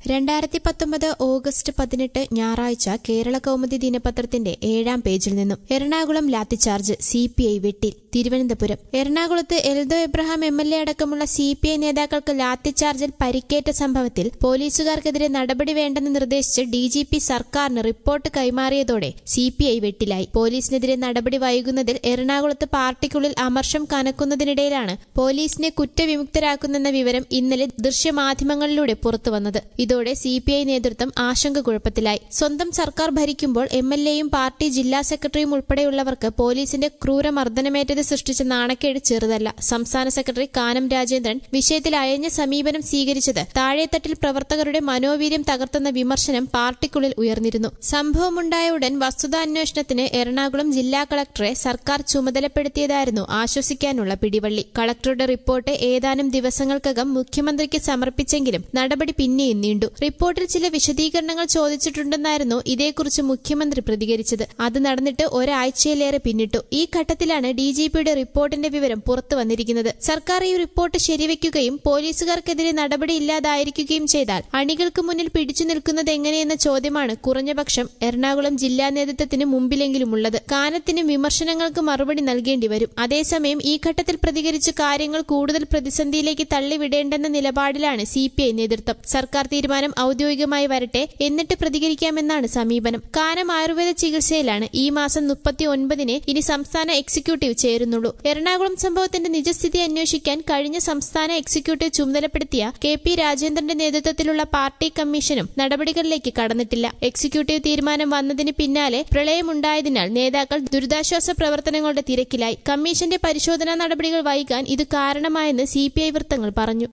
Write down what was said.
രണ്ടായിരത്തി പത്തൊമ്പത് ഓഗസ്റ്റ് പതിനെട്ട് ഞായറാഴ്ച കേരള കൗമുദി ദിനപത്രത്തിന്റെ ഏഴാം പേജിൽ നിന്നും Ernakulam lathi charge C P I വെട്ടിൽ തിരുവനന്തപുരം എറണാകുളത്ത് Eldho Abraham M L A അടക്കമുള്ള സി പി ഐ നേതാക്കൾക്ക് ലാത്തിച്ചാർജിൽ പരിക്കേറ്റ സംഭവത്തിൽ പോലീസുകാർക്കെതിരെ നടപടി വേണ്ടെന്ന് നിർദ്ദേശിച്ച് ഡി ജി പി സർക്കാരിന് റിപ്പോർട്ട് കൈമാറിയതോടെ സി പി ഐ വെട്ടിലായി പോലീസിനെതിരെ നടപടി വൈകുന്നതിൽ എറണാകുളത്ത് പാർട്ടിക്കുള്ളിൽ അമർഷം കനക്കുന്നതിനിടയിലാണ് പോലീസിനെ കുറ്റവിമുക്തരാക്കുന്നെന്ന വിവരം ഇന്നലെ ദൃശ്യമാധ്യമങ്ങളിലൂടെ പുറത്തുവന്നത് ഇതോടെ സി പി ഐ നേതൃത്വം ആശങ്ക കുഴപ്പത്തിലായി സ്വന്തം സർക്കാർ ഭരിക്കുമ്പോൾ എം എൽ എയും പാർട്ടി ജില്ലാ സെക്രട്ടറിയും ഉൾപ്പെടെയുള്ളവർക്ക് പോലീസിന്റെ ക്രൂരമർദ്ദനമേറ്റത് സൃഷ്ടിച്ച നാണക്കേട് ചെറുതല്ല സംസ്ഥാന സെക്രട്ടറി കാനം രാജേന്ദ്രൻ വിഷയത്തിൽ അയഞ്ഞ സമീപനം സ്വീകരിച്ചത് താഴെത്തട്ടിൽ പ്രവർത്തകരുടെ മനോവീര്യം തകർത്തെന്ന വിമർശനം പാർട്ടിക്കുള്ളിൽ ഉയർന്നിരുന്നു സംഭവമുണ്ടായ ഉടൻ വസ്തുതാന്വേഷണത്തിന് എറണാകുളം ജില്ലാ കളക്ടറെ സർക്കാർ ചുമതലപ്പെടുത്തിയതായിരുന്നു ആശ്വസിക്കാനുള്ള പിടിവള്ളി കളക്ടറുടെ റിപ്പോർട്ട് ഏതാനും ദിവസങ്ങൾക്കകം മുഖ്യമന്ത്രിക്ക് സമർപ്പിച്ചെങ്കിലും നടപടി പിന്നെയും നീണ്ടു റിപ്പോർട്ടിൽ ചില വിശദീകരണങ്ങൾ ചോദിച്ചിട്ടുണ്ടെന്നായിരുന്നു ഇതേക്കുറിച്ച് മുഖ്യമന്ത്രി പ്രതികരിച്ചത് അത് നടന്നിട്ട് ഒരാഴ്ചയിലേറെ പിന്നിട്ടു ഈ ഘട്ടത്തിലാണ് ഡി ജി പിയുടെ റിപ്പോർട്ടിന്റെ വിവരം പുറത്തു വന്നിരിക്കുന്നത് സർക്കാർ ഈ റിപ്പോർട്ട് ശരിവെക്കുകയും പോലീസുകാർക്കെതിരെ നടപടിയില്ലാതായിരിക്കുകയും ചെയ്താൽ അണികൾക്ക് മുന്നിൽ പിടിച്ചു നിൽക്കുന്നത് എങ്ങനെയെന്ന ചോദ്യമാണ് കുറഞ്ഞപക്ഷം എറണാകുളം ജില്ലാ നേതൃത്വത്തിന് മുമ്പിലെങ്കിലുമുള്ളത് കാനത്തിന് വിമർശനങ്ങൾക്ക് മറുപടി നൽകേണ്ടി വരും അതേസമയം ഈ ഘട്ടത്തിൽ പ്രതികരിച്ച് കാര്യങ്ങൾ കൂടുതൽ പ്രതിസന്ധിയിലേക്ക് തള്ളിവിടേണ്ടെന്ന നിലപാടിലാണ് സി പി ഐ നേതൃത്വം സർക്കാർ തീരുമാനം ഔദ്യോഗികമായി വരട്ടെ എന്നിട്ട് പ്രതികരിക്കാമെന്നാണ് സമീപനം കാനം ആയുർവേദ ചികിത്സയിലാണ് ഈ മാസം മുപ്പത്തി ഒൻപതിന് ഇനി സംസ്ഥാന എക്സിക്യൂട്ടീവ് ചേരുന്നുള്ളൂ എറണാകുളം സംഭവത്തിന്റെ നിജസ്ഥിതി അന്വേഷിക്കാൻ കഴിഞ്ഞ സംസ്ഥാന എക്സിക്യൂട്ടീവ് ചുമതലപ്പെടുത്തിയ കെ പി രാജേന്ദ്രന്റെ നേതൃത്വത്തിലുള്ള പാർട്ടി കമ്മീഷനും നടപടികളിലേക്ക് കടന്നിട്ടില്ല എക്സിക്യൂട്ടീവ് തീരുമാനം വന്നതിന് പിന്നാലെ പ്രളയമുണ്ടായതിനാൽ നേതാക്കൾ ദുരിതാശ്വാസ പ്രവർത്തനങ്ങളുടെ തിരക്കിലായി കമ്മീഷന്റെ പരിശോധനാ നടപടികൾ വൈകാൻ ഇത് കാരണമായെന്ന് സി വൃത്തങ്ങൾ പറഞ്ഞു